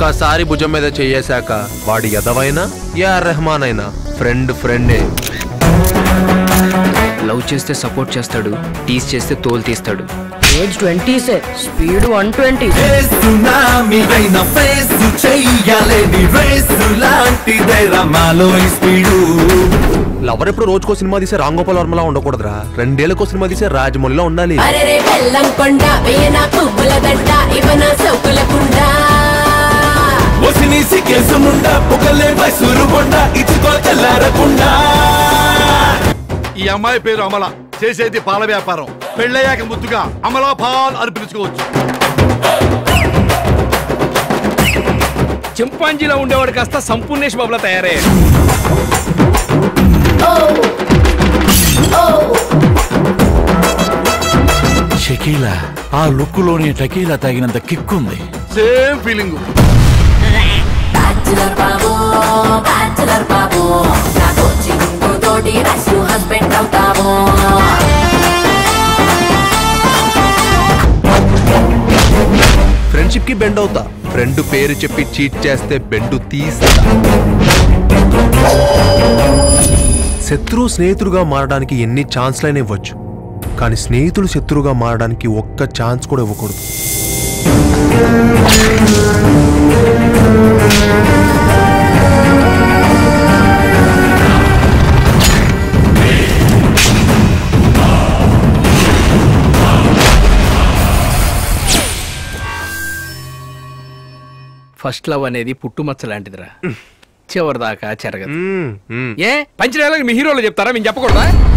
ఒక్కసారి భుజం మీద చెయ్యేశాక వాడి ఎదవైనా యా రెహమాన్ అయినా ఫ్రెండ్ ఫ్రెండే లవ్ చేస్తే సపోర్ట్ చేస్తాడు టీస్ చేస్తే తోలు తీస్తాడు ఏజ్ ట్వంటీసే స్పీడ్ వన్ ట్వంటీ సునామీ అయిన ఫేస్ చెయ్యాలేని రేసు లాంటిదే రమాలో ఈ స్పీడు లవర్ ఎప్పుడు రోజుకో సినిమా తీసే రామ్ గోపాల్ వర్మలా ఉండకూడదురా రెండేళ్లకో సినిమా తీసే రాజమౌళిలా ఉండాలి అరెరే బెల్లం కొండ వేయన పువ్వుల దండ ఇవన సౌకుల కుండ ఒసిని సికేసుముండా పొగలే మైసూరు కొండ ఇచ్చుకో చల్లారకుండా ఈ అమ్మాయి పేరు అమల చేసేది పాల వ్యాపారం పెళ్ళయ్యాక ముద్దుగా అమలా పాల్ అని పిలుచుకోవచ్చు చింపాంజీలో ఉండేవాడు కాస్త సంపూర్ణేష్ బాబులా తయారయ్యాడు షకీలా ఆ లుక్కులోనే టకీలా తాగినంత కిక్కుంది సేమ్ ఫీలింగ్ బ్యాచులర్ బాబు బ్యాచులర్ బాబు నా కోచింగ్ తోటి రష్యూ హస్బెండ్ అవుతావు ఫ్రెండ్షిప్ కి బెండ్ అవుతా ఫ్రెండ్ పేరు చెప్పి చీట్ చేస్తే బెండు తీస్తా శత్రువు స్నేహితుడుగా మారడానికి ఎన్ని ఛాన్స్లైనా ఇవ్వచ్చు కానీ స్నేహితుడు శత్రువుగా మారడానికి ఒక్క ఛాన్స్ కూడా ఇవ్వకూడదు ఫస్ట్ లవ్ అనేది పుట్టుమచ్చ లాంటిదిరా చివరిదాకా చెరగదు మ్మ్, మ్మ్. ఏ పంచలేలకు మీ హీరోలు చెప్తారా మేము చెప్పకూడదా